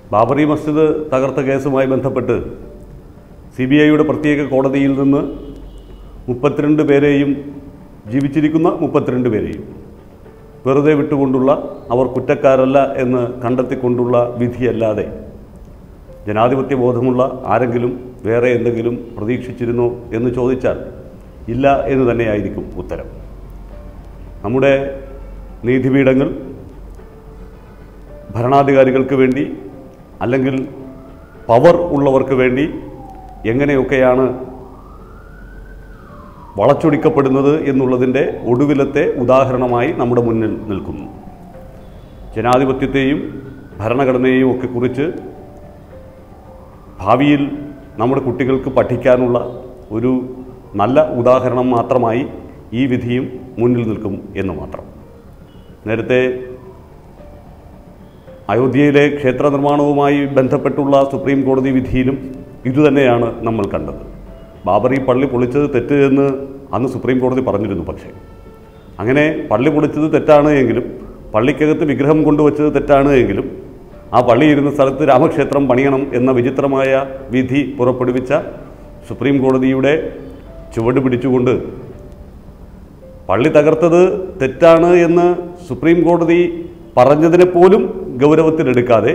ബാബറി മസ്ജിദ് തകർത്ത കേസുമായി ബന്ധപ്പെട്ട് സി ബി ഐയുടെ പ്രത്യേക കോടതിയിൽ നിന്ന് മുപ്പത്തിരണ്ട് പേരെയും ജീവിച്ചിരിക്കുന്ന മുപ്പത്തിരണ്ട് പേരെയും വെറുതെ വിട്ടുകൊണ്ടുള്ള അവർ കുറ്റക്കാരല്ല എന്ന് കണ്ടെത്തിക്കൊണ്ടുള്ള വിധിയല്ലാതെ ജനാധിപത്യ ബോധമുള്ള ആരെങ്കിലും വേറെ എന്തെങ്കിലും പ്രതീക്ഷിച്ചിരുന്നോ എന്ന് ചോദിച്ചാൽ ഇല്ല എന്ന് തന്നെയായിരിക്കും ഉത്തരം നമ്മുടെ നീതിപീഠങ്ങൾ ഭരണാധികാരികൾക്ക് വേണ്ടി അല്ലെങ്കിൽ പവർ ഉള്ളവർക്ക് വേണ്ടി എങ്ങനെയൊക്കെയാണ് വളച്ചൊടിക്കപ്പെടുന്നത് എന്നുള്ളതിൻ്റെ ഒടുവിലത്തെ ഉദാഹരണമായി നമ്മുടെ മുന്നിൽ നിൽക്കുന്നു ജനാധിപത്യത്തെയും ഭരണഘടനയെയും ഒക്കെ കുറിച്ച് ഭാവിയിൽ നമ്മുടെ കുട്ടികൾക്ക് പഠിക്കാനുള്ള ഒരു നല്ല ഉദാഹരണം മാത്രമായി ഈ വിധിയും മുന്നിൽ നിൽക്കും എന്ന് മാത്രം നേരത്തെ അയോധ്യയിലെ ക്ഷേത്ര നിർമ്മാണവുമായി ബന്ധപ്പെട്ടുള്ള സുപ്രീം കോടതി വിധിയിലും ഇതുതന്നെയാണ് നമ്മൾ കണ്ടത് ബാബറി പള്ളി പൊളിച്ചത് തെറ്റ് എന്ന് അന്ന് സുപ്രീം കോടതി പറഞ്ഞിരുന്നു പക്ഷേ അങ്ങനെ പള്ളി പൊളിച്ചത് തെറ്റാണ് എങ്കിലും പള്ളിക്കകത്ത് വിഗ്രഹം കൊണ്ടുവച്ചത് തെറ്റാണ് എങ്കിലും ആ പള്ളി ഇരുന്ന സ്ഥലത്ത് രാമക്ഷേത്രം പണിയണം എന്ന വിചിത്രമായ വിധി പുറപ്പെടുവിച്ച സുപ്രീം കോടതിയുടെ ചുവട് പിടിച്ചുകൊണ്ട് പള്ളി തകർത്തത് തെറ്റാണ് എന്ന് സുപ്രീം കോടതി പറഞ്ഞതിനെ പോലും ഗൗരവത്തിലെടുക്കാതെ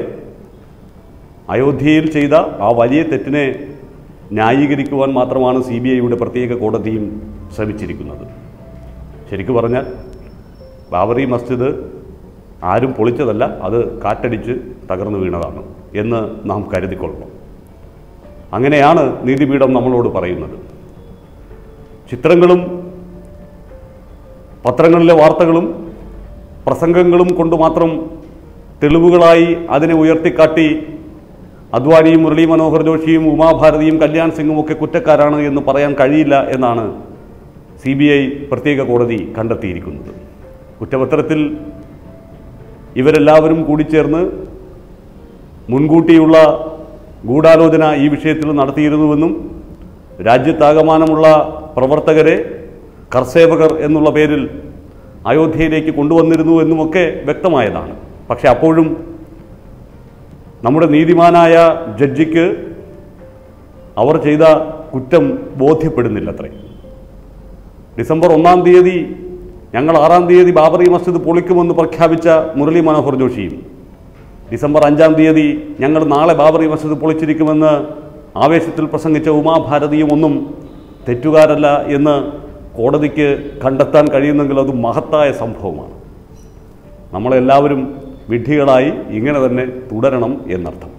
അയോധ്യയിൽ ചെയ്ത ആ വലിയ തെറ്റിനെ ന്യായീകരിക്കുവാൻ മാത്രമാണ് സി ബി ഐയുടെ പ്രത്യേക കോടതിയും ശ്രമിച്ചിരിക്കുന്നത് ശരിക്കു പറഞ്ഞാൽ ബാബറി മസ്ജിദ് ആരും പൊളിച്ചതല്ല അത് കാറ്റടിച്ച് തകർന്നു വീണതാണ് എന്ന് നാം കരുതിക്കൊള്ളണം അങ്ങനെയാണ് നീതിപീഠം നമ്മളോട് പറയുന്നത് ചിത്രങ്ങളും പത്രങ്ങളിലെ വാർത്തകളും പ്രസംഗങ്ങളും കൊണ്ട് മാത്രം തെളിവുകളായി അതിനെ ഉയർത്തിക്കാട്ടി അദ്വാനിയും മുരളി മനോഹർ ജോഷിയും ഉമാഭാരതിയും കല്യാൺ സിംഗും ഒക്കെ കുറ്റക്കാരാണ് എന്ന് പറയാൻ കഴിയില്ല എന്നാണ് സി ബി ഐ പ്രത്യേക കോടതി കണ്ടെത്തിയിരിക്കുന്നത് കുറ്റപത്രത്തിൽ ഇവരെല്ലാവരും കൂടിച്ചേർന്ന് മുൻകൂട്ടിയുള്ള ഗൂഢാലോചന ഈ വിഷയത്തിൽ നടത്തിയിരുന്നുവെന്നും രാജ്യത്താകമാനമുള്ള പ്രവർത്തകരെ കർസേവകർ എന്നുള്ള പേരിൽ അയോധ്യയിലേക്ക് കൊണ്ടുവന്നിരുന്നു എന്നുമൊക്കെ വ്യക്തമായതാണ് പക്ഷെ അപ്പോഴും നമ്മുടെ നീതിമാനായ ജഡ്ജിക്ക് അവർ ചെയ്ത കുറ്റം ബോധ്യപ്പെടുന്നില്ലത്രേ ഡിസംബർ ഒന്നാം തീയതി ഞങ്ങൾ ആറാം തീയതി ബാബറി മസ്ജിദ് പൊളിക്കുമെന്ന് പ്രഖ്യാപിച്ച മുരളി മനോഹർ ജോഷിയും ഡിസംബർ അഞ്ചാം തീയതി ഞങ്ങൾ നാളെ ബാബറി മസ്ജിദ് പൊളിച്ചിരിക്കുമെന്ന് ആവേശത്തിൽ പ്രസംഗിച്ച ഉമാഭാരതിയും ഒന്നും തെറ്റുകാരല്ല എന്ന് കോടതിക്ക് കണ്ടെത്താൻ കഴിയുന്നെങ്കിൽ അത് മഹത്തായ സംഭവമാണ് നമ്മളെല്ലാവരും വിഡ്ഢികളായി ഇങ്ങനെ തന്നെ തുടരണം എന്നർത്ഥം